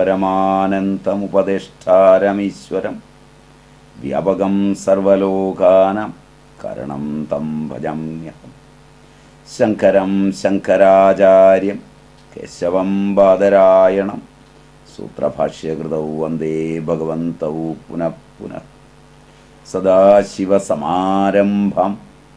പരമാനന്തമുപദേഷ്ടാരമീശ്വരം വ്യാപകം സർവലോകാനാം കരണം തം ഭജമ്യഹം ശങ്കരം ശങ്കരാചാര്യം കേശവം ബാദരായണം സൂത്രഭാഷ്യകൃതൗ വന്ദേ ഭഗവന്തൗ പുനഃ പുനഃ സദാശിവസമാരംഭം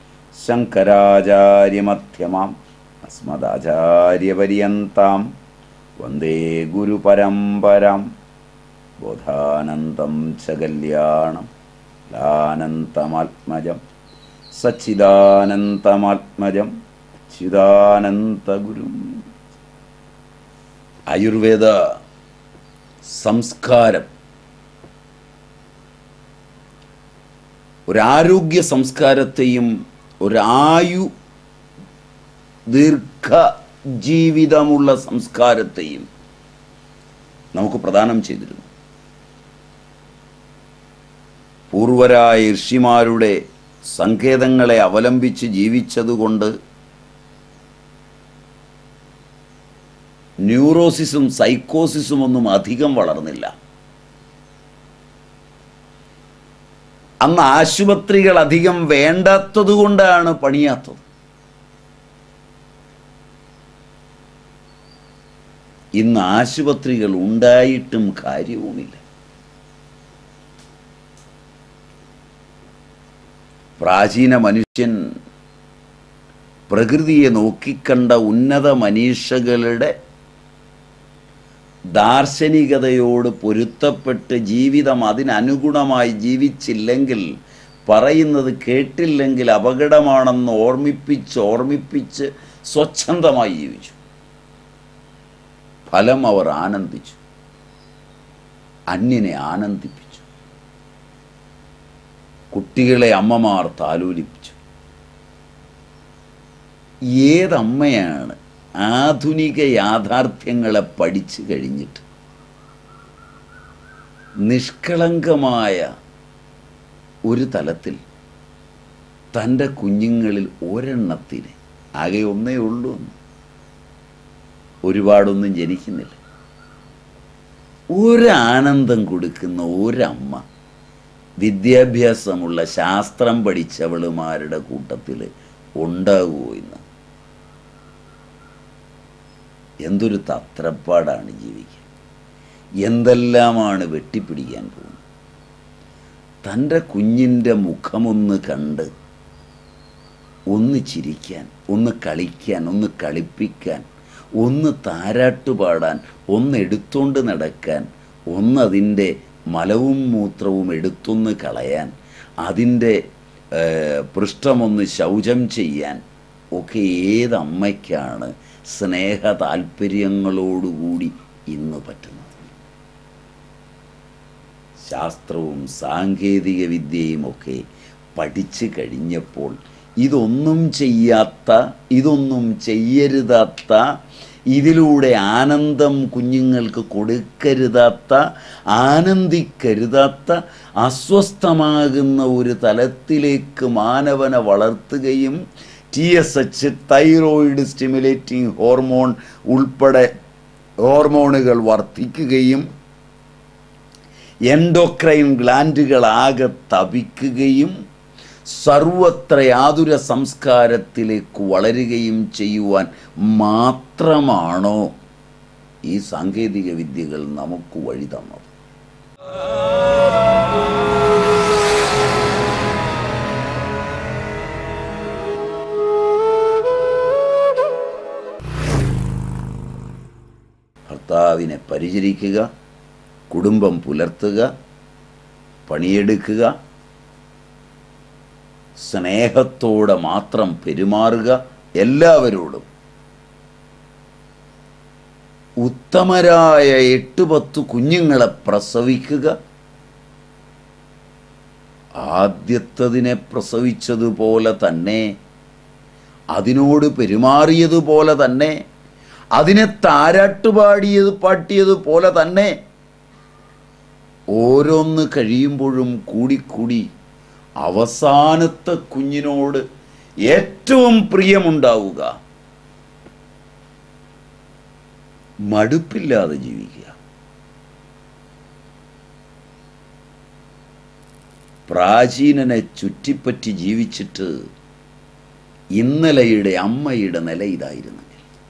ശങ്കരാചാര്യമധ്യമാം അസ്മദാചാര്യപര്യന്താം വന്ദേ ഗുരുപരമ്പരാം ബോധാനന്തം ച കല്യാണം ലാനന്തമാത്മജം സച്ചിദാനന്തമാത്മജം ചിദാനന്തഗുരും ആയുർവേദ സംസ്കാരം ഒരാരോഗ്യ സംസ്കാരത്തെയും ഒരായു ദീർഘ ജീവിതമുള്ള സംസ്കാരത്തെയും നമുക്ക് പ്രദാനം ചെയ്തിരുന്നു പൂർവരായ ഋഷിമാരുടെ സങ്കേതങ്ങളെ അവലംബിച്ച് ജീവിച്ചതുകൊണ്ട് ന്യൂറോസിസും സൈക്കോസിസും ഒന്നും അധികം വളർന്നില്ല അന്ന് ആശുപത്രികൾ അധികം വേണ്ടാത്തതുകൊണ്ടാണ് പണിയാത്തത് ഇന്ന് ആശുപത്രികൾ ഉണ്ടായിട്ടും കാര്യവുമില്ല പ്രാചീന മനുഷ്യൻ പ്രകൃതിയെ നോക്കിക്കണ്ട ഉന്നത മനീഷകളുടെ ദാർശനികതയോട് പൊരുത്തപ്പെട്ട് ജീവിതം അതിനനുഗുണമായി ജീവിച്ചില്ലെങ്കിൽ പറയുന്നത് കേട്ടില്ലെങ്കിൽ അപകടമാണെന്ന് ഓർമ്മിപ്പിച്ച് ഓർമ്മിപ്പിച്ച് സ്വച്ഛന്തമായി ജീവിച്ചു ഫലം അവർ ആനന്ദിച്ചു അന്യനെ ആനന്ദിപ്പിച്ചു കുട്ടികളെ അമ്മമാർ താലോലിപ്പിച്ചു ഏതമ്മയാണ് ആധുനിക യാഥാർത്ഥ്യങ്ങളെ പഠിച്ചു കഴിഞ്ഞിട്ട് നിഷ്കളങ്കമായ ഒരു തലത്തിൽ തൻ്റെ കുഞ്ഞുങ്ങളിൽ ഒരെണ്ണത്തിന് ആകെ ഒന്നേ ഉള്ളൂ എന്ന് ഒരുപാടൊന്നും ജനിക്കുന്നില്ല ഒരാനന്ദം കൊടുക്കുന്ന ഒരമ്മ വിദ്യാഭ്യാസമുള്ള ശാസ്ത്രം പഠിച്ചവളുമാരുടെ കൂട്ടത്തിൽ ഉണ്ടാകുമോ ഇന്ന് എന്തൊരു തത്രപ്പാടാണ് ജീവിക്കുക എന്തെല്ലാമാണ് വെട്ടിപ്പിടിക്കാൻ പോകുന്നത് തൻ്റെ കുഞ്ഞിൻ്റെ മുഖമൊന്ന് കണ്ട് ഒന്ന് ചിരിക്കാൻ ഒന്ന് കളിക്കാൻ ഒന്ന് കളിപ്പിക്കാൻ ഒന്ന് താരാട്ട് പാടാൻ ഒന്ന് എടുത്തോണ്ട് നടക്കാൻ ഒന്ന് അതിൻ്റെ മലവും മൂത്രവും എടുത്തൊന്ന് കളയാൻ അതിൻ്റെ ഏഹ്, പൃഷ്ഠമൊന്ന് ശൗചം ചെയ്യാൻ ഒക്കെ ഏതമ്മയ്ക്കാണ് സ്നേഹ താല്പര്യങ്ങളോടുകൂടി ഇന്ന് പറ്റുന്നത് ശാസ്ത്രവും സാങ്കേതിക വിദ്യയും ഒക്കെ പഠിച്ചു കഴിഞ്ഞപ്പോൾ ഇതൊന്നും ചെയ്യാത്ത ഇതൊന്നും ചെയ്യരുതാത്ത ഇതിലൂടെ ആനന്ദം കുഞ്ഞുങ്ങൾക്ക് കൊടുക്കരുതാത്ത ആനന്ദിക്കരുതാത്ത അസ്വസ്ഥമാകുന്ന ഒരു തലത്തിലേക്ക് മാനവനെ വളർത്തുകയും T S H thyroid stimulating hormone ഉൾപ്പെടെ ഹോർമോണുകൾ വർദ്ധിക്കുകയും എൻഡോക്രൈൻ ഗ്ലാൻഡുകളാകെ തപിക്കുകയും സർവത്ര യാതുര സംസ്കാരത്തിലേക്ക് വളരുകയും ചെയ്യുവാൻ മാത്രമാണോ ഈ സാങ്കേതിക വിദ്യകൾ നമുക്ക് വഴി തന്നത് ഭർത്താവിനെ പരിചരിക്കുക കുടുംബം പുലർത്തുക പണിയെടുക്കുക സ്നേഹത്തോടെ മാത്രം പെരുമാറുക എല്ലാവരോടും ഉത്തമരായ എട്ട് പത്ത് കുഞ്ഞുങ്ങളെ പ്രസവിക്കുക ആദ്യത്തതിനെ പ്രസവിച്ചതുപോലെ തന്നെ അതിനോട് പെരുമാറിയതുപോലെ തന്നെ അതിനെ താരാട്ടുപാടിയത് പാട്ടിയതുപോലെ തന്നെ ഓരോന്ന് കഴിയുമ്പോഴും കൂടിക്കൂടി അവസാനത്തെ കുഞ്ഞിനോട് ഏറ്റവും പ്രിയമുണ്ടാവുക മടുപ്പില്ലാതെ ജീവിക്കുക പ്രാചീനനെ ചുറ്റിപ്പറ്റി ജീവിച്ചിട്ട് ഇന്നലെയുടെ അമ്മയുടെ നില ഇതായിരുന്നെങ്കിൽ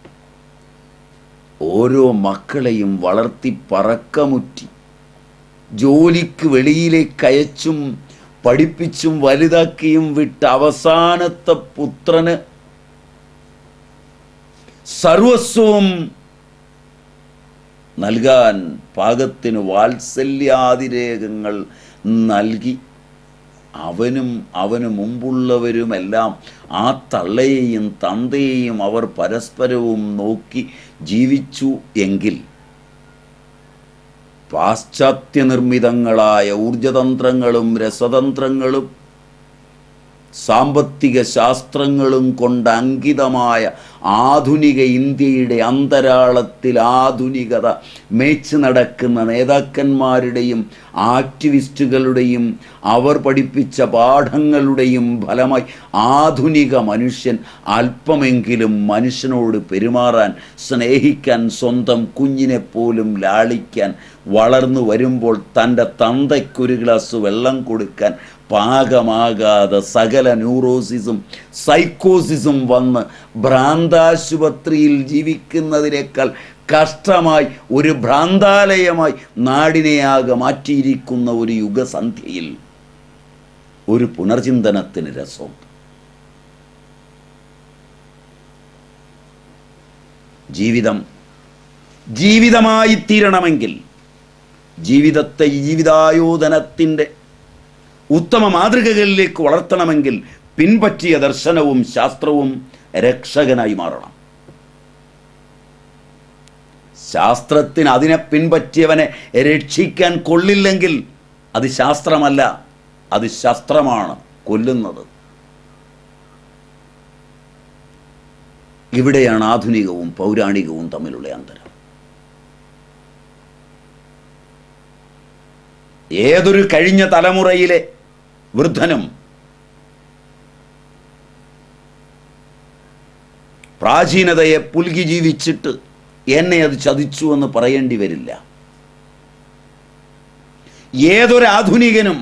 ഓരോ മക്കളെയും വളർത്തി പറക്കമുറ്റി ജോലിക്ക് വെളിയിലേക്ക് അയച്ചും പഠിപ്പിച്ചും വലുതാക്കിയും വിട്ട അവസാനത്തെ പുത്രന് സർവസ്വവും നൽകാൻ പാകത്തിന് വാത്സല്യാതിരേകങ്ങൾ നൽകി അവനും അവന് മുമ്പുള്ളവരുമെല്ലാം ആ തള്ളയെയും തന്തയെയും അവർ പരസ്പരവും നോക്കി ജീവിച്ചു എങ്കിൽ പാശ്ചാത്യ നിർമ്മിതങ്ങളായ ഊർജതന്ത്രങ്ങളും രസതന്ത്രങ്ങളും സാമ്പത്തിക ശാസ്ത്രങ്ങളും കൊണ്ട് അങ്കിതമായ ആധുനിക ഇന്ത്യയുടെ അന്തരാളത്തിൽ ആധുനികത മേച്ച് നടക്കുന്ന നേതാക്കന്മാരുടെയും ആക്ടിവിസ്റ്റുകളുടെയും അവർ പഠിപ്പിച്ച പാഠങ്ങളുടെയും ഫലമായി ആധുനിക മനുഷ്യൻ അല്പമെങ്കിലും മനുഷ്യനോട് പെരുമാറാൻ സ്നേഹിക്കാൻ സ്വന്തം കുഞ്ഞിനെ പോലും ലാളിക്കാൻ വളർന്നു വരുമ്പോൾ തൻ്റെ തന്തയ്ക്കൊരു ഗ്ലാസ് വെള്ളം കൊടുക്കാൻ പാകമാകാതെ സകല ന്യൂറോസിസും സൈക്കോസിസും വന്ന് ഭ്രാന്താശുപത്രിയിൽ ജീവിക്കുന്നതിനേക്കാൾ കഷ്ടമായി ഒരു ഭ്രാന്താലയമായി നാടിനെയാകെ മാറ്റിയിരിക്കുന്ന ഒരു യുഗസന്ധ്യയിൽ ഒരു പുനർചിന്തനത്തിന് രസമുണ്ട് ജീവിതം ജീവിതമായി തീരണമെങ്കിൽ ജീവിതത്തെ ജീവിതായോധനത്തിൻ്റെ ഉത്തമ മാതൃകകളിലേക്ക് വളർത്തണമെങ്കിൽ പിൻപറ്റിയ ദർശനവും ശാസ്ത്രവും രക്ഷകനായി മാറണം ശാസ്ത്രത്തിന് അതിനെ പിൻപറ്റിയവനെ രക്ഷിക്കാൻ കൊള്ളില്ലെങ്കിൽ അത് ശാസ്ത്രമല്ല അത് ശസ്ത്രമാണ് കൊല്ലുന്നത് ഇവിടെയാണ് ആധുനികവും പൗരാണികവും തമ്മിലുള്ള അന്തരം ഏതൊരു കഴിഞ്ഞ തലമുറയിലെ വൃദ്ധനും പ്രാചീനതയെ പുൽകി ജീവിച്ചിട്ട് എന്നെ അത് ചതിച്ചു എന്ന് പറയേണ്ടി വരില്ല ഏതൊരു ആധുനികനും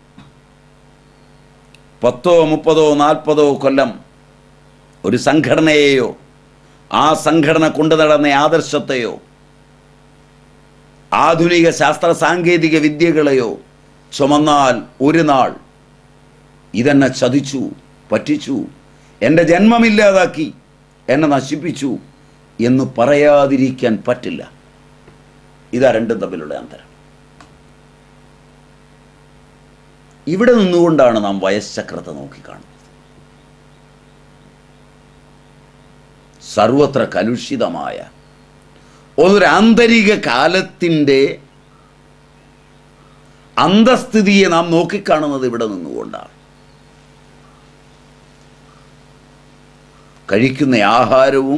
പത്തോ മുപ്പതോ നാൽപ്പതോ കൊല്ലം ഒരു സംഘടനയെയോ ആ സംഘടന കൊണ്ടു നടന്ന ആദർശത്തെയോ ആധുനിക ശാസ്ത്ര സാങ്കേതിക വിദ്യകളെയോ ചുമന്നാൽ ഒരു നാൾ ഇതെന്നെ ചതിച്ചു പറ്റിച്ചു എൻ്റെ ജന്മമില്ലാതാക്കി എന്നെ നശിപ്പിച്ചു എന്ന് പറയാതിരിക്കാൻ പറ്റില്ല ഇതാ രണ്ടും തമ്മിലുള്ള അന്തരം ഇവിടെ നിന്നുകൊണ്ടാണ് നാം വയസ്ചക്രത്തെ നോക്കിക്കാണുന്നത് സർവത്ര കലുഷിതമായ ഒരു ആന്തരിക കാലത്തിൻ്റെ അന്തസ്ഥിതിയെ നാം നോക്കിക്കാണുന്നത് ഇവിടെ നിന്നുകൊണ്ടാണ് കഴിക്കുന്ന ആഹാരവും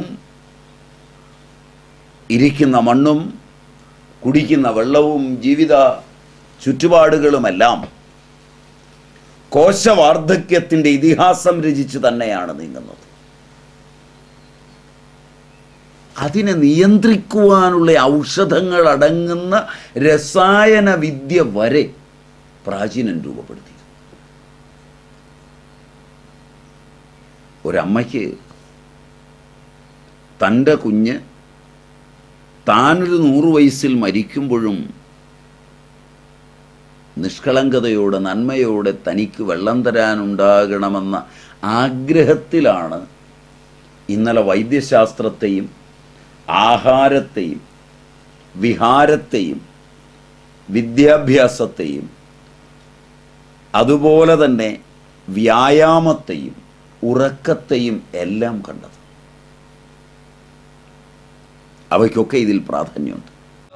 ഇരിക്കുന്ന മണ്ണും കുടിക്കുന്ന വെള്ളവും ജീവിത ചുറ്റുപാടുകളുമെല്ലാം കോശവാർദ്ധക്യത്തിൻ്റെ ഇതിഹാസം രചിച്ച് തന്നെയാണ് നീങ്ങുന്നത് അതിനെ നിയന്ത്രിക്കുവാനുള്ള ഔഷധങ്ങൾ അടങ്ങുന്ന രസായന വിദ്യ വരെ പ്രാചീനൻ രൂപപ്പെടുത്തി ഒരമ്മയ്ക്ക് തൻ്റെ കുഞ്ഞ് താനൊരു നൂറു വയസ്സിൽ മരിക്കുമ്പോഴും നിഷ്കളങ്കതയോടെ നന്മയോടെ തനിക്ക് വെള്ളം തരാനുണ്ടാകണമെന്ന ആഗ്രഹത്തിലാണ് ഇന്നലെ വൈദ്യശാസ്ത്രത്തെയും ആഹാരത്തെയും വിഹാരത്തെയും വിദ്യാഭ്യാസത്തെയും അതുപോലെ തന്നെ വ്യായാമത്തെയും ഉറക്കത്തെയും എല്ലാം കണ്ടത് അവയ്ക്കൊക്കെ ഇതിൽ പ്രാധാന്യമുണ്ട്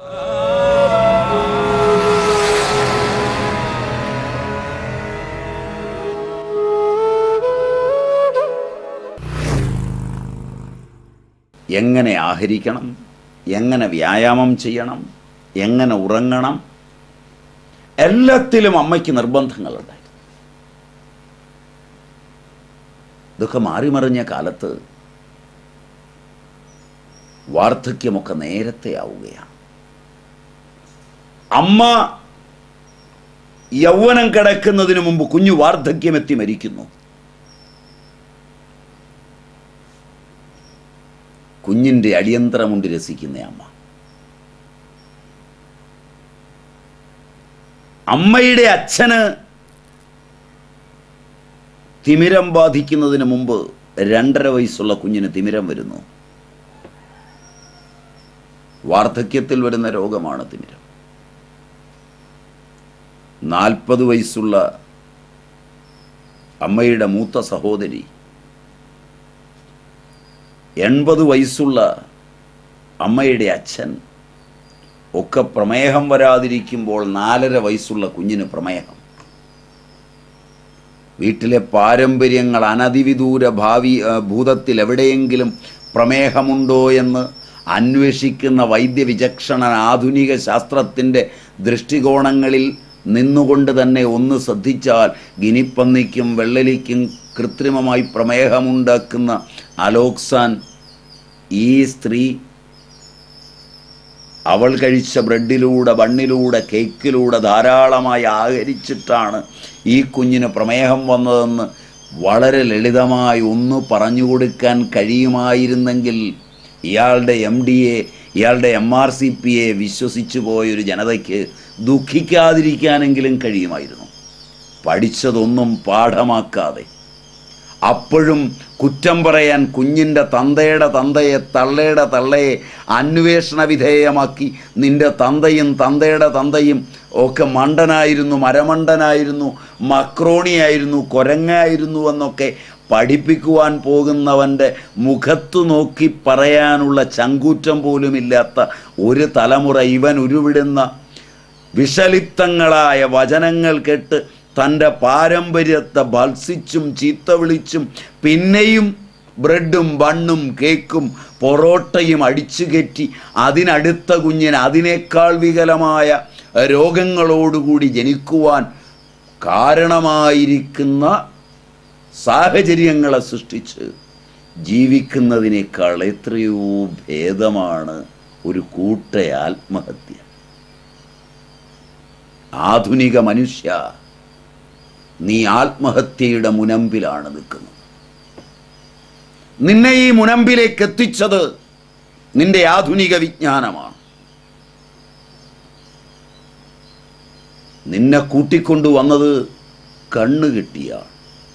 എങ്ങനെ ആഹരിക്കണം എങ്ങനെ വ്യായാമം ചെയ്യണം എങ്ങനെ ഉറങ്ങണം എല്ലാത്തിലും അമ്മയ്ക്ക് നിർബന്ധങ്ങളുണ്ടായിരുന്നു ഇതൊക്കെ മാറിമറിഞ്ഞ കാലത്ത് വാർദ്ധക്യമൊക്കെ നേരത്തെ ആവുകയാണ് അമ്മ യൗവനം കിടക്കുന്നതിന് മുമ്പ് കുഞ്ഞു വാർദ്ധക്യമെത്തി മരിക്കുന്നു കുഞ്ഞിൻ്റെ അടിയന്തരമുണ്ട് രസിക്കുന്ന അമ്മ അമ്മയുടെ അച്ഛന് തിമിരം ബാധിക്കുന്നതിന് മുമ്പ് രണ്ടര വയസ്സുള്ള കുഞ്ഞിന് തിമിരം വരുന്നു വാർദ്ധക്യത്തിൽ വരുന്ന രോഗമാണ് തിമിരം നാൽപ്പത് വയസ്സുള്ള അമ്മയുടെ മൂത്ത സഹോദരി എൺപത് വയസ്സുള്ള അമ്മയുടെ അച്ഛൻ ഒക്കെ പ്രമേഹം വരാതിരിക്കുമ്പോൾ നാലര വയസ്സുള്ള കുഞ്ഞിന് പ്രമേഹം വീട്ടിലെ പാരമ്പര്യങ്ങൾ അനതിവിദൂര ഭാവി ആ, ഭൂതത്തിൽ എവിടെയെങ്കിലും പ്രമേഹമുണ്ടോ എന്ന് അന്വേഷിക്കുന്ന വൈദ്യവിചക്ഷണ ആധുനിക ശാസ്ത്രത്തിൻ്റെ ദൃഷ്ടികോണങ്ങളിൽ നിന്നുകൊണ്ട് തന്നെ ഒന്ന് ശ്രദ്ധിച്ചാൽ ഗിനിപ്പന്നിക്കും വെള്ളലിക്കും കൃത്രിമമായി പ്രമേഹമുണ്ടാക്കുന്ന അലോക്സാൻ ഈ സ്ത്രീ അവൾ കഴിച്ച ബ്രെഡിലൂടെ ബണ്ണിലൂടെ കേക്കിലൂടെ ധാരാളമായി ആഹരിച്ചിട്ടാണ് ഈ കുഞ്ഞിന് പ്രമേഹം വന്നതെന്ന് വളരെ ലളിതമായി ഒന്ന് പറഞ്ഞു കൊടുക്കാൻ കഴിയുമായിരുന്നെങ്കിൽ ഇയാളുടെ എം ഡി എ ഇയാളുടെ M R C P A വിശ്വസിച്ചു പോയൊരു ജനതയ്ക്ക് ദുഃഖിക്കാതിരിക്കാനെങ്കിലും കഴിയുമായിരുന്നു പഠിച്ചതൊന്നും പാഠമാക്കാതെ അപ്പോഴും കുറ്റം പറയാൻ കുഞ്ഞിൻ്റെ തന്തയുടെ തന്തയെ തള്ളയുടെ തള്ളയെ അന്വേഷണ വിധേയമാക്കി നിന്റെ തന്തയും തന്തയുടെ തന്തയും ഒക്കെ മണ്ടനായിരുന്നു മരമണ്ടനായിരുന്നു മക്രോണിയായിരുന്നു കൊരങ്ങായിരുന്നു എന്നൊക്കെ പഠിപ്പിക്കുവാൻ പോകുന്നവൻ്റെ മുഖത്തു നോക്കി പറയാനുള്ള ചങ്കൂറ്റം പോലുമില്ലാത്ത ഒരു തലമുറ ഇവൻ ഉരുവിടുന്ന വിഷലിപ്തങ്ങളായ വചനങ്ങൾ കേട്ട് തൻ്റെ പാരമ്പര്യത്തെ ഭത്സിച്ചും ചീത്ത വിളിച്ചും പിന്നെയും ബ്രെഡും ബണ്ണും കേക്കും പൊറോട്ടയും അടിച്ചു കയറ്റി അതിനടുത്ത കുഞ്ഞിന് അതിനേക്കാൾ വികലമായ രോഗങ്ങളോടുകൂടി ജനിക്കുവാൻ കാരണമായിരിക്കുന്ന സാഹചര്യങ്ങളെ സൃഷ്ടിച്ച് ജീവിക്കുന്നതിനേക്കാൾ എത്രയോ ഭേദമാണ് ഒരു കൂട്ട ആത്മഹത്യ ആധുനിക മനുഷ്യ നീ ആത്മഹത്യയുടെ മുനമ്പിലാണ് നിൽക്കുന്നത് നിന്നെ ഈ മുനമ്പിലേക്ക് എത്തിച്ചത് നിന്റെ ആധുനിക വിജ്ഞാനമാണ് നിന്നെ കൂട്ടിക്കൊണ്ടുവന്നത് കണ്ണു കിട്ടിയാണ്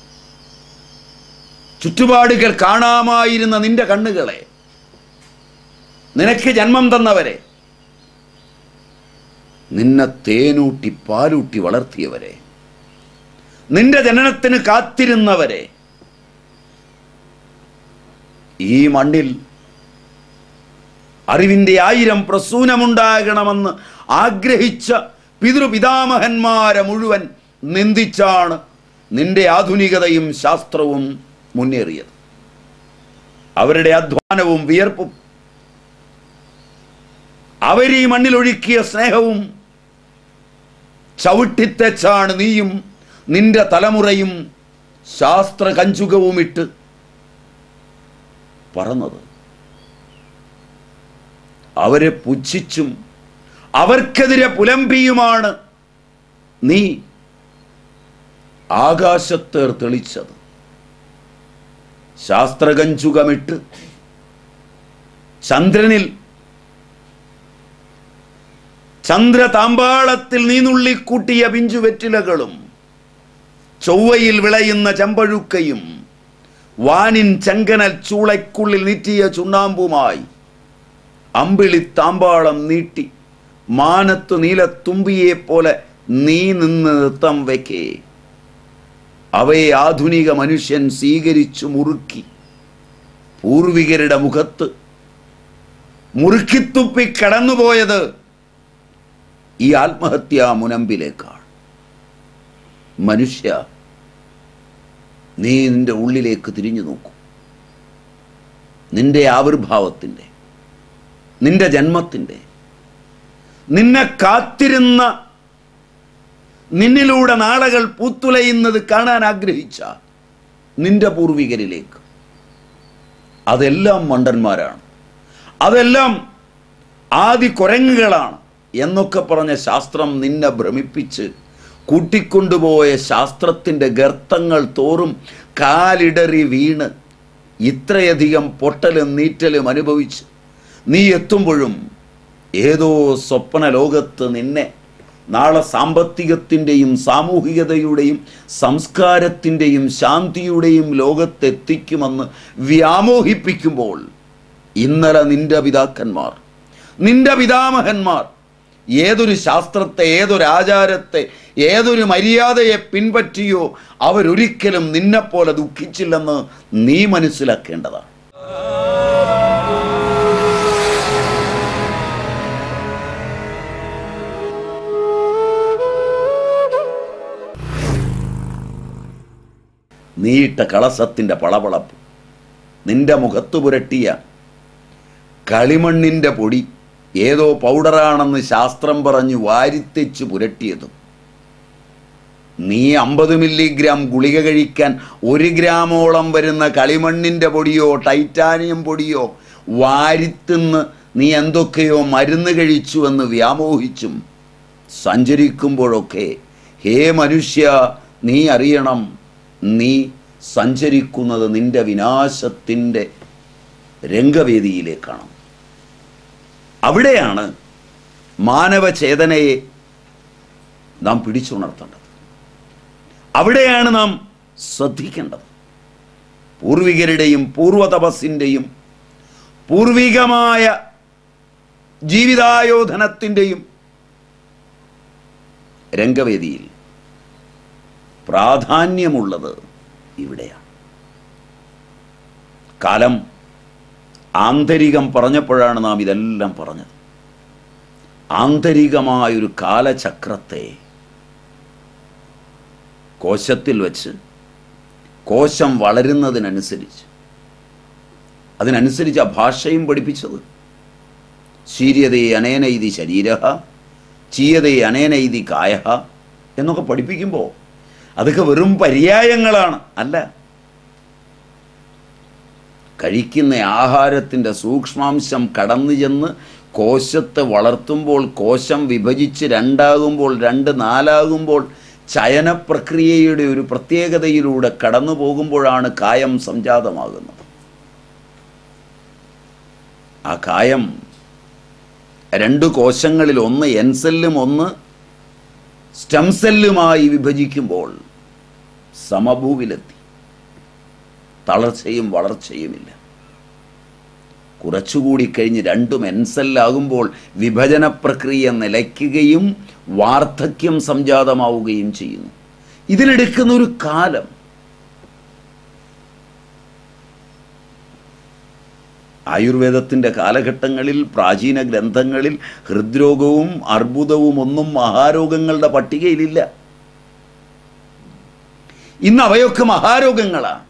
ചുറ്റുപാടുകൾ കാണാമായിരുന്ന നിന്റെ കണ്ണുകളെ നിനക്ക് ജന്മം തന്നവരെ നിന്നെ തേനൂട്ടി പാലൂട്ടി വളർത്തിയവരെ നിന്റെ ജനനത്തിന് കാത്തിരുന്നവരെ ഈ മണ്ണിൽ അറിവിൻ്റെ ആയിരം പ്രസൂനമുണ്ടാകണമെന്ന് ആഗ്രഹിച്ച പിതൃപിതാമഹന്മാരെ മുഴുവൻ നിന്ദിച്ചാണ് നിന്റെ ആധുനികതയും ശാസ്ത്രവും മുന്നേറിയത് അവരുടെ അധ്വാനവും വിയർപ്പും അവരീ മണ്ണിലൊഴുക്കിയ സ്നേഹവും ചവിട്ടിത്തെച്ചാണ് നീയും നിന്റെ തലമുറയും ശാസ്ത്ര കഞ്ചുകവുമിട്ട് പറന്നത് അവരെ പുച്ഛിച്ചും അവർക്കെതിരെ പുലമ്പിയുമാണ് നീ ആകാശത്തേർ തെളിച്ചത് ശാസ്ത്രകഞ്ചുകമിട്ട് ചന്ദ്രനിൽ ചന്ദ്രതാമ്പാളത്തിൽ നീ നുള്ളിക്കൂട്ടിയ പിഞ്ചുവെറ്റിലകളും ചൊവ്വയിൽ വിളയുന്ന ചെമ്പഴുക്കയും വാനിൻ ചെങ്കനൽ ചൂളയ്ക്കുള്ളിൽ നീറ്റിയ ചുണ്ണാമ്പുമായി അമ്പിളി താമ്പാളം നീട്ടി മാനത്തു നീലത്തുമ്പിയെ പോലെ നീ നിന്ന് നൃത്തം വയ്ക്കേ അവയെ ആധുനിക മനുഷ്യൻ സ്വീകരിച്ചു മുറുക്കി പൂർവികരുടെ മുഖത്ത് മുറുക്കിത്തുപ്പി കടന്നുപോയത് ഈ ആത്മഹത്യാ മുനമ്പിലേക്കാണ് മനുഷ്യ നീ നിന്റെ ഉള്ളിലേക്ക് തിരിഞ്ഞു നോക്കൂ നിന്റെ ആവിർഭാവത്തിൻ്റെ നിന്റെ ജന്മത്തിൻ്റെ നിന്നെ കാത്തിരുന്ന നിന്നിലൂടെ നാളകൾ പൂത്തുലയുന്നത് കാണാൻ ആഗ്രഹിച്ച നിന്റെ പൂർവികരിലേക്ക് അതെല്ലാം മണ്ടന്മാരാണ് അതെല്ലാം ആദി കുരങ്ങുകളാണ് എന്നൊക്കെ പറഞ്ഞ ശാസ്ത്രം നിന്നെ ഭ്രമിപ്പിച്ച് കൂട്ടിക്കൊണ്ടുപോയ ശാസ്ത്രത്തിൻ്റെ ഗർത്തങ്ങൾ തോറും കാലിടറി വീണ് ഇത്രയധികം പൊട്ടലും നീറ്റലും അനുഭവിച്ച് നീ എത്തുമ്പോഴും ഏതോ സ്വപ്ന ലോകത്ത് നിന്നെ നാളെ സാമ്പത്തികത്തിൻ്റെയും സാമൂഹികതയുടെയും സംസ്കാരത്തിൻ്റെയും ശാന്തിയുടെയും ലോകത്തെത്തിക്കുമെന്ന് വ്യാമോഹിപ്പിക്കുമ്പോൾ ഇന്നലെ നിന്റെ പിതാക്കന്മാർ നിന്റെ പിതാമഹന്മാർ ഏതൊരു ശാസ്ത്രത്തെ ഏതൊരു ആചാരത്തെ ഏതൊരു മര്യാദയെ പിൻപറ്റിയോ അവരൊരിക്കലും നിന്നെപ്പോലെ ദുഃഖിച്ചില്ലെന്ന് നീ മനസ്സിലാക്കേണ്ടതാണ് നീയിട്ട കളസത്തിൻ്റെ പളപളപ്പ് നിന്റെ മുഖത്ത് പുരട്ടിയ കളിമണ്ണിൻ്റെ പൊടി ഏതോ പൗഡറാണെന്ന് ശാസ്ത്രം പറഞ്ഞ് വാരിത്തെച്ച് പുരട്ടിയതും നീ അമ്പത് മില്ലിഗ്രാം ഗുളിക കഴിക്കാൻ ഒരു ഗ്രാമോളം വരുന്ന കളിമണ്ണിൻ്റെ പൊടിയോ ടൈറ്റാനിയം പൊടിയോ വാരിത്തിന്ന് നീ എന്തൊക്കെയോ മരുന്ന് കഴിച്ചു എന്ന് വ്യാമോഹിച്ചും സഞ്ചരിക്കുമ്പോഴൊക്കെ ഹേ മനുഷ്യ നീ അറിയണം നീ സഞ്ചരിക്കുന്നത് നിന്റെ വിനാശത്തിൻ്റെ രംഗവേദിയിലേക്കാണ് അവിടെയാണ് മാനവചേതനയെ നാം പിടിച്ചുണർത്തേണ്ടത് അവിടെയാണ് നാം ശ്രദ്ധിക്കേണ്ടത് പൂർവികരുടെയും പൂർവതപസ്സിൻ്റെയും പൂർവികമായ ജീവിതായോധനത്തിൻ്റെയും രംഗവേദിയിൽ പ്രാധാന്യമുള്ളത് ഇവിടെയാണ് കാലം ആന്തരികം പറഞ്ഞപ്പോഴാണ് നാം ഇതെല്ലാം പറഞ്ഞത് ആന്തരികമായൊരു കാലചക്രത്തെ കോശത്തിൽ വച്ച് കോശം വളരുന്നതിനനുസരിച്ച് അതിനനുസരിച്ച് ആ ഭാഷയും പഠിപ്പിച്ചത് ശീര്യതേ അനേനൈതി ശരീര ചീയതേ അനേനൈതി കായ എന്നൊക്കെ പഠിപ്പിക്കുമ്പോൾ അതൊക്കെ വെറും പര്യായങ്ങളാണ് അല്ല കഴിക്കുന്ന ആഹാരത്തിൻ്റെ സൂക്ഷ്മാംശം കടന്നു ചെന്ന് കോശത്തെ വളർത്തുമ്പോൾ കോശം വിഭജിച്ച് രണ്ടാകുമ്പോൾ രണ്ട് നാലാകുമ്പോൾ ചയന പ്രക്രിയയുടെ ഒരു പ്രത്യേകതയിലൂടെ കടന്നു പോകുമ്പോഴാണ് കായം സംജാതമാകുന്നത് ആ കായം രണ്ട് കോശങ്ങളിൽ ഒന്ന് എൻ സെല്ലും ഒന്ന് സ്റ്റം സെല്ലുമായി വിഭജിക്കുമ്പോൾ സമഭൂവിലെത്തി തളർച്ചയും വളർച്ചയുമില്ല കുറച്ചുകൂടി കഴിഞ്ഞ് രണ്ടും എൻസെല്ലാകുമ്പോൾ വിഭജന പ്രക്രിയ നിലയ്ക്കുകയും വാർദ്ധക്യം സംജാതമാവുകയും ചെയ്യുന്നു ഇതിലെടുക്കുന്ന ഒരു കാലം ആയുർവേദത്തിൻ്റെ കാലഘട്ടങ്ങളിൽ പ്രാചീന ഗ്രന്ഥങ്ങളിൽ ഹൃദ്രോഗവും അർബുദവും ഒന്നും മഹാരോഗങ്ങളുടെ പട്ടികയിലില്ല ഇന്ന് അവയൊക്കെ മഹാരോഗങ്ങളാണ്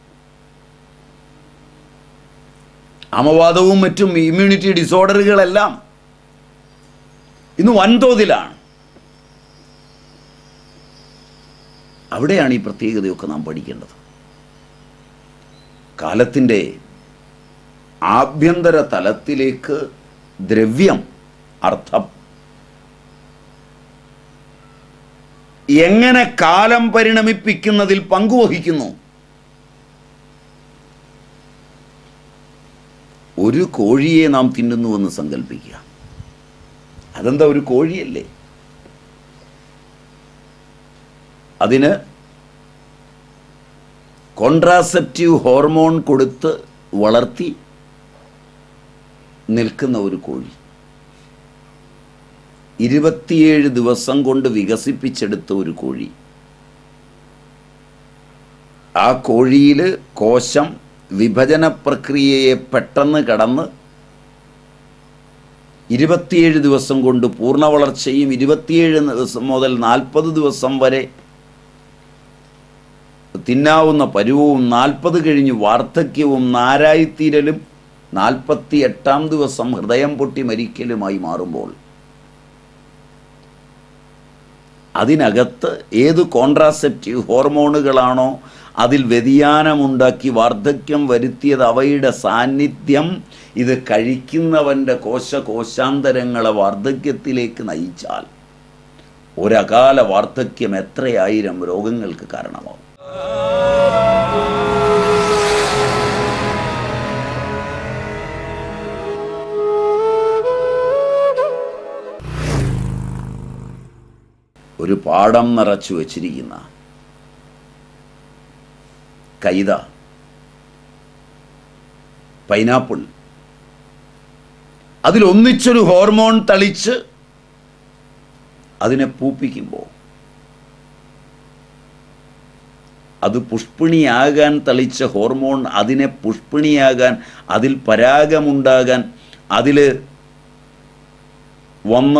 അമവാദവും മറ്റും ഇമ്മ്യൂണിറ്റി ഡിസോർഡറുകളെല്ലാം ഇന്ന് വൻതോതിലാണ് അവിടെയാണ് ഈ പ്രത്യേകതയൊക്കെ നാം പഠിക്കേണ്ടത് കാലത്തിൻ്റെ ആഭ്യന്തര തലത്തിലേക്ക് ദ്രവ്യം അർത്ഥം എങ്ങനെ കാലം പരിണമിപ്പിക്കുന്നതിൽ പങ്കുവഹിക്കുന്നു ഒരു കോഴിയെ നാം തിന്നുന്നുവെന്ന് സങ്കല്പിക്കുക അതെന്താ ഒരു കോഴിയല്ലേ അതിന് കോൺട്രാസെപ്റ്റീവ് ഹോർമോൺ കൊടുത്ത് വളർത്തി നിൽക്കുന്ന ഒരു കോഴി ഇരുപത്തിയേഴ് ദിവസം കൊണ്ട് വികസിപ്പിച്ചെടുത്ത ഒരു കോഴി ആ കോഴിയിൽ കോശം വിഭജന പ്രക്രിയയെ പെട്ടെന്ന് കടന്ന് ഇരുപത്തിയേഴ് ദിവസം കൊണ്ട് പൂർണ്ണ വളർച്ചയും ഇരുപത്തിയേഴ് ദിവസം മുതൽ നാൽപ്പത് ദിവസം വരെ തിന്നാവുന്ന പരുവവും നാൽപ്പത് കഴിഞ്ഞ് വാർദ്ധക്യവും നാരായിത്തീരലും നാൽപ്പത്തി എട്ടാം ദിവസം ഹൃദയം പൊട്ടി മരിക്കലുമായി മാറുമ്പോൾ അതിനകത്ത് ഏത് കോൺട്രാസെപ്റ്റീവ് ഹോർമോണുകളാണോ അതിൽ വ്യതിയാനമുണ്ടാക്കി വാർദ്ധക്യം വരുത്തിയത് അവയുടെ സാന്നിധ്യം ഇത് കഴിക്കുന്നവൻ്റെ കോശ കോശാന്തരങ്ങളെ വാർദ്ധക്യത്തിലേക്ക് നയിച്ചാൽ ഒരകാല വാർദ്ധക്യം എത്രയായിരം രോഗങ്ങൾക്ക് കാരണമാവും ഒരു പാടം നിറച്ചു വച്ചിരിക്കുന്ന കൈത പൈനാപ്പിൾ അതിലൊന്നിച്ചൊരു ഹോർമോൺ തളിച്ച് അതിനെ പൂപ്പിക്കുമ്പോൾ അത് പുഷ്പിണിയാകാൻ തളിച്ച ഹോർമോൺ അതിനെ പുഷ്പിണിയാകാൻ അതിൽ പരാഗമുണ്ടാകാൻ അതിൽ വന്ന്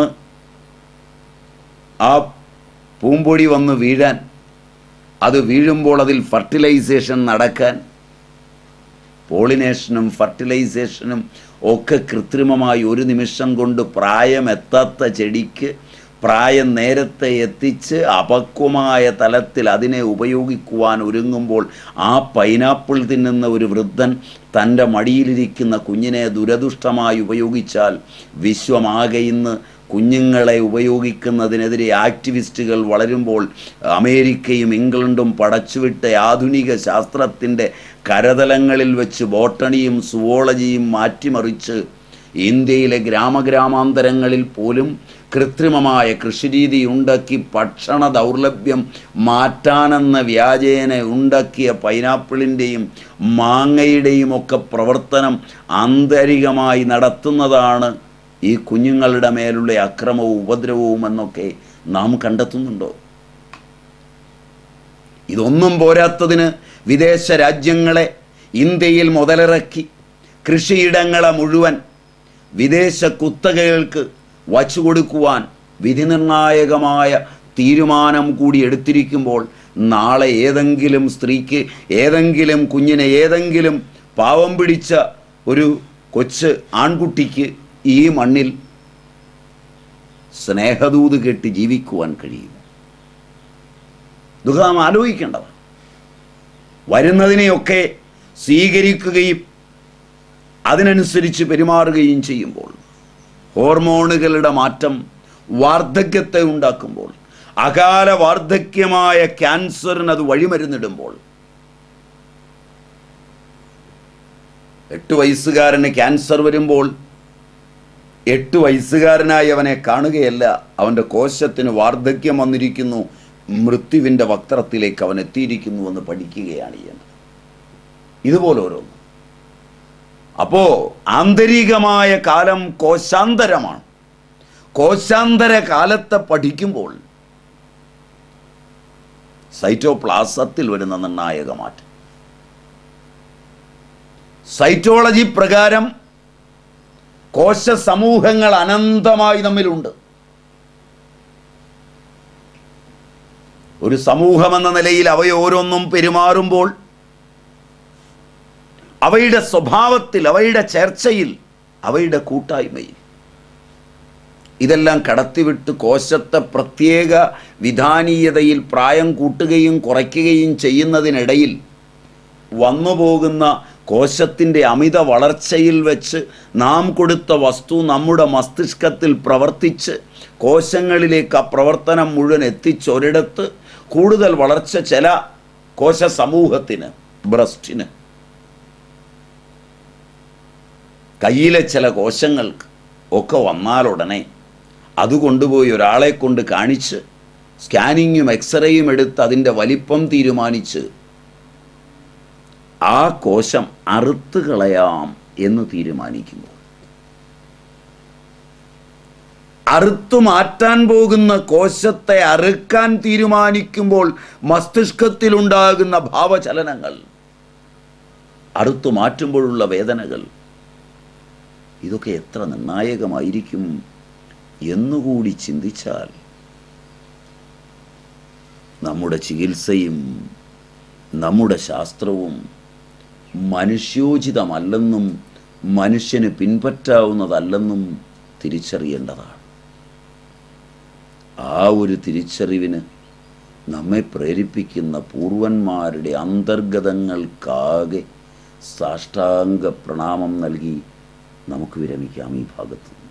ആ പൂമ്പൊടി വന്ന് വീഴാൻ അത് വീഴുമ്പോൾ അതിൽ ഫർട്ടിലൈസേഷൻ നടക്കാൻ പോളിനേഷനും ഫർട്ടിലൈസേഷനും ഒക്കെ കൃത്രിമമായി ഒരു നിമിഷം കൊണ്ട് പ്രായമെത്താത്ത ചെടിക്ക് പ്രായം നേരത്തെ എത്തിച്ച് അപക്വമായ തലത്തിൽ അതിനെ ഉപയോഗിക്കുവാൻ ഒരുങ്ങുമ്പോൾ ആ പൈനാപ്പിൾ തിന്നുന്ന ഒരു വൃദ്ധൻ തൻ്റെ മടിയിലിരിക്കുന്ന കുഞ്ഞിനെ ദുരദുഷ്ടമായി ഉപയോഗിച്ചാൽ വിശ്വമാകെ ഇന്ന് കുഞ്ഞുങ്ങളെ ഉപയോഗിക്കുന്നതിനെതിരെ ആക്ടിവിസ്റ്റുകൾ വളരുമ്പോൾ അമേരിക്കയും ഇംഗ്ലണ്ടും പടച്ചുവിട്ട ആധുനിക ശാസ്ത്രത്തിൻ്റെ കരതലങ്ങളിൽ വെച്ച് ബോട്ടണിയും സുവോളജിയും മാറ്റിമറിച്ച് ഇന്ത്യയിലെ ഗ്രാമഗ്രാമാന്തരങ്ങളിൽ പോലും കൃത്രിമമായ കൃഷിരീതി ഉണ്ടാക്കി ഭക്ഷണ ദൗർലഭ്യം മാറ്റാനെന്ന വ്യാജേന ഉണ്ടാക്കിയ പൈനാപ്പിളിൻ്റെയും മാങ്ങയുടെയും ഒക്കെ പ്രവർത്തനം ആന്തരികമായി നടത്തുന്നതാണ് ഈ കുഞ്ഞുങ്ങളുടെ മേലുള്ള അക്രമവും ഉപദ്രവവും എന്നൊക്കെ നാം കണ്ടെത്തുന്നുണ്ടോ ഇതൊന്നും പോരാത്തതിന് വിദേശ രാജ്യങ്ങളെ ഇന്ത്യയിൽ മുതലിറക്കി കൃഷിയിടങ്ങളെ മുഴുവൻ വിദേശ കുത്തകകൾക്ക് വച്ചുകൊടുക്കുവാൻ വിധിനിർണായകമായ തീരുമാനം കൂടി എടുത്തിരിക്കുമ്പോൾ നാളെ ഏതെങ്കിലും സ്ത്രീക്ക് ഏതെങ്കിലും കുഞ്ഞിനെ ഏതെങ്കിലും പാവം പിടിച്ച ഒരു കൊച്ച് ആൺകുട്ടിക്ക് ഈ മണ്ണിൽ സ്നേഹദൂത് കെട്ടി ജീവിക്കുവാൻ കഴിയും ഇതൊക്കെ നാം ആലോചിക്കേണ്ടതാണ് വരുന്നതിനെയൊക്കെ സ്വീകരിക്കുകയും അതിനനുസരിച്ച് പെരുമാറുകയും ചെയ്യുമ്പോൾ ഹോർമോണുകളുടെ മാറ്റം വാർദ്ധക്യത്തെ ഉണ്ടാക്കുമ്പോൾ അകാല വാർദ്ധക്യമായ ക്യാൻസറിന് അത് വഴിമരുന്നിടുമ്പോൾ എട്ട് വയസ്സുകാരന് ക്യാൻസർ വരുമ്പോൾ എട്ട് വയസ്സുകാരനായി അവനെ കാണുകയല്ല അവൻ്റെ കോശത്തിന് വാർദ്ധക്യം വന്നിരിക്കുന്നു മൃത്യുവിൻ്റെ വക്രത്തിലേക്ക് അവൻ എത്തിയിരിക്കുന്നു എന്ന് പഠിക്കുകയാണ് ചെയ്യുന്നത് ഇതുപോലെ ഓരോന്ന് അപ്പോ ആന്തരികമായ കാലം കോശാന്തരമാണ് കോശാന്തര കാലത്തെ പഠിക്കുമ്പോൾ സൈറ്റോപ്ലാസത്തിൽ വരുന്ന നിർണായക മാറ്റം സൈറ്റോളജി പ്രകാരം കോശ സമൂഹങ്ങൾ അനന്തമായി നമ്മിലുണ്ട് ഒരു സമൂഹമെന്ന നിലയിൽ അവയോരോന്നും പെരുമാറുമ്പോൾ അവയുടെ സ്വഭാവത്തിൽ അവയുടെ ചർച്ചയിൽ അവയുടെ കൂട്ടായ്മയിൽ ഇതെല്ലാം കടത്തിവിട്ട് കോശത്തെ പ്രത്യേക വിധാനീയതയിൽ പ്രായം കൂട്ടുകയും കുറയ്ക്കുകയും ചെയ്യുന്നതിനിടയിൽ വന്നുപോകുന്ന കോശത്തിൻ്റെ അമിത വളർച്ചയിൽ വെച്ച് നാം കൊടുത്ത വസ്തു നമ്മുടെ മസ്തിഷ്കത്തിൽ പ്രവർത്തിച്ച് കോശങ്ങളിലേക്ക് ആ പ്രവർത്തനം മുഴുവൻ എത്തിച്ചൊരിടത്ത് കൂടുതൽ വളർച്ച ചില കോശ സമൂഹത്തിന് ബ്രസ്റ്റിന് കയ്യിലെ ചില കോശങ്ങൾക്ക് ഒക്കെ വന്നാലുടനെ അത് കൊണ്ടുപോയി ഒരാളെ കൊണ്ട് കാണിച്ച് സ്കാനിങ്ങും എക്സ്റേയും എടുത്ത് അതിൻ്റെ വലിപ്പം തീരുമാനിച്ച് ആ കോശം അറുത്ത് കളയാം എന്ന് തീരുമാനിക്കുമ്പോൾ അറുത്തു മാറ്റാൻ പോകുന്ന കോശത്തെ അറുക്കാൻ തീരുമാനിക്കുമ്പോൾ മസ്തിഷ്കത്തിലുണ്ടാകുന്ന ഭാവചലനങ്ങൾ അറുത്തു മാറ്റുമ്പോഴുള്ള വേദനകൾ ഇതൊക്കെ എത്ര നിർണായകമായിരിക്കും എന്നുകൂടി ചിന്തിച്ചാൽ നമ്മുടെ ചികിത്സയും നമ്മുടെ ശാസ്ത്രവും മനുഷ്യോചിതമല്ലെന്നും മനുഷ്യന് പിൻപറ്റാവുന്നതല്ലെന്നും തിരിച്ചറിയേണ്ടതാണ് ആ ഒരു തിരിച്ചറിവിന് നമ്മെ പ്രേരിപ്പിക്കുന്ന പൂർവന്മാരുടെ അന്തർഗതങ്ങൾക്കാകെ സാഷ്ടാംഗ പ്രണാമം നൽകി നമുക്ക് വിരമിക്കാം ഈ ഭാഗത്ത്